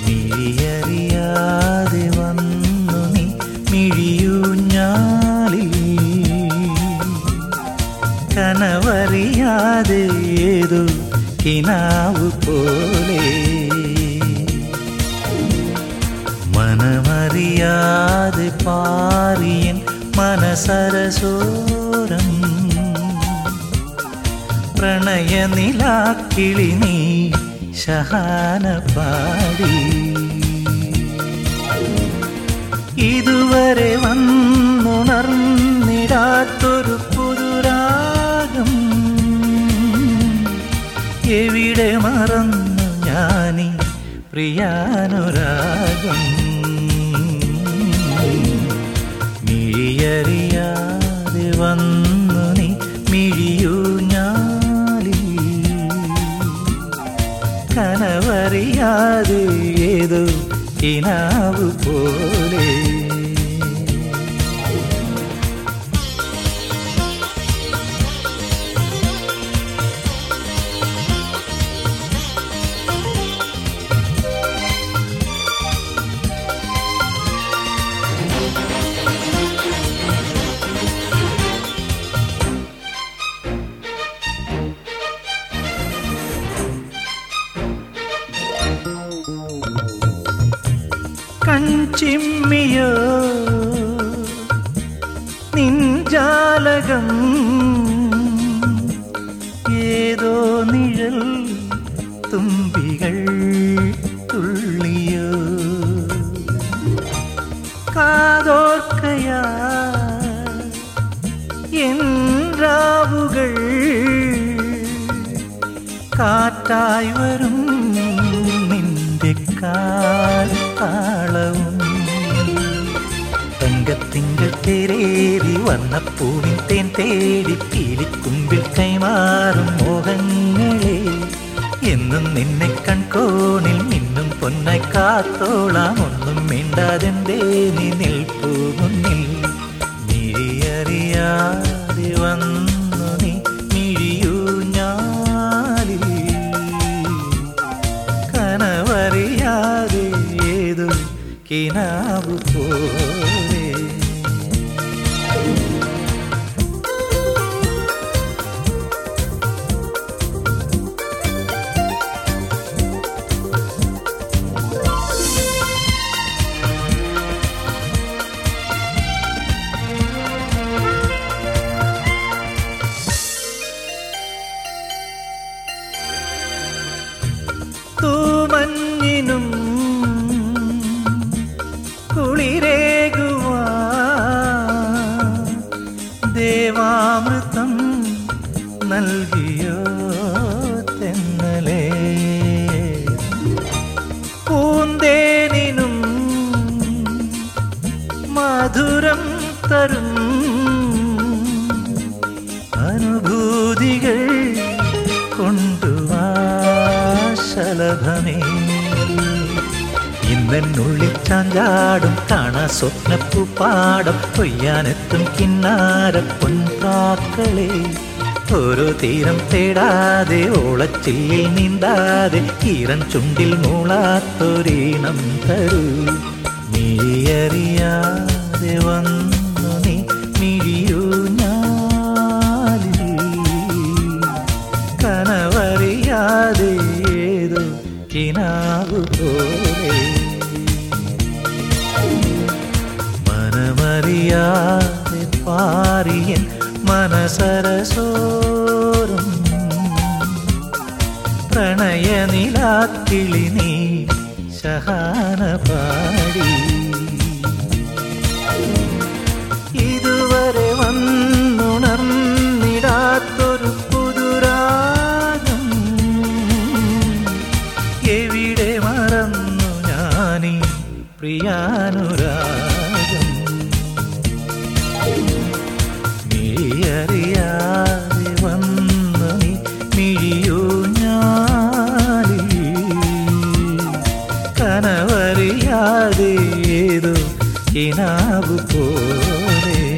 മിഴിയറിയാതെ വന്നു നീ മിഴിയൂഞ്ഞാലിൽ കനവറിയാതെ ഏതു കിനാവ് പോലെ മനമറിയാതെ പാറിയൻ മനസരസോരം പ്രണയനിലാക്കിളി നീ ശഹാന പാടി ഇതുവരെ വന്നുണർന്നിടാത്തൊരു പുതുരാഗം എവിടെ മറന്നു ഞാനീ പ്രിയാനുരാഗം മിഴിയറിയാതെ വന്നു നീ മിഴിയൂ ഞാലി കനവറിയാതെ ഏതോ കിനാവ് പോലെ കൺചിമ്മിയോ നിൻജാലകം ഏതോ നിഴൽ തുമ്പികൾ തുള്ളിയോ കാതോർക്കയാ എൻ രാവുകൾ കാറ്റായി വരും നിന്റെ കാലവും തങ്കത്തിങ്കൾ തേരേറി വർണ്ണപ്പൂവിൻ തേൻ തേടി പീലിക്കുമ്പിൽ കൈമാറും മോഹങ്ങളെ എന്നും നിന്നെ കൺകോണിൽ മിന്നും പൊന്നായി കാത്തോളാം ഒന്നും മിണ്ടാതെന്തേ നീ നിൽപ്പൂ മുന്നിൽ മിഴിയറിയാതെ വന്നു നീ മിഴിയൂ ഞാലിൽ കനവറിയാതെ ഏതോ കിനാവ് പോലെ തൂമഞ്ഞിനും കുളിരേകുവാ ദേവാമൃതം നൽകിയോ തെന്നലേ പൂന്തേനിനും മധുരം തരും അനുഭൂതികൾ കൊണ്ടുവാ ശലഭമേ ഇന്നെന്നുള്ളിൽ ചാഞ്ചാടും കാണാ സ്വപ്നപ്പൂ പാടം കൊയ്യാനെത്തും കിന്നാര പൊൻപാക്കളെ ഓരോ തീരം തേടാതെ ഓളച്ചില്ലിൽ നീന്താതെ ഈറൻ ചുണ്ടിൽ മൂളാത്തൊരീണം തരൂ മിഴിയറിയാതെ വന്നു നീ മിഴിയൂ ഞാലിൽ കനവറിയാതെ ഏതോ കിനാവ് പോലെ മനമറിയാതെ പാറിയൻ മനസരസോറും പ്രണയനിലാക്കിളി നീ ശഹാന പാടി ഇതുവരെ വന്നുണർന്നിടാത്തൊരു പുതുരാഗം എവിടെ മറന്നു ഞാനീ പ്രിയാനുരാഗം മിഴിയറിയാതെ വന്നു നീ മിഴിയൂ ഞാലിൽ കനവറിയാതെ ഏതോ കിനാവ് പോലെ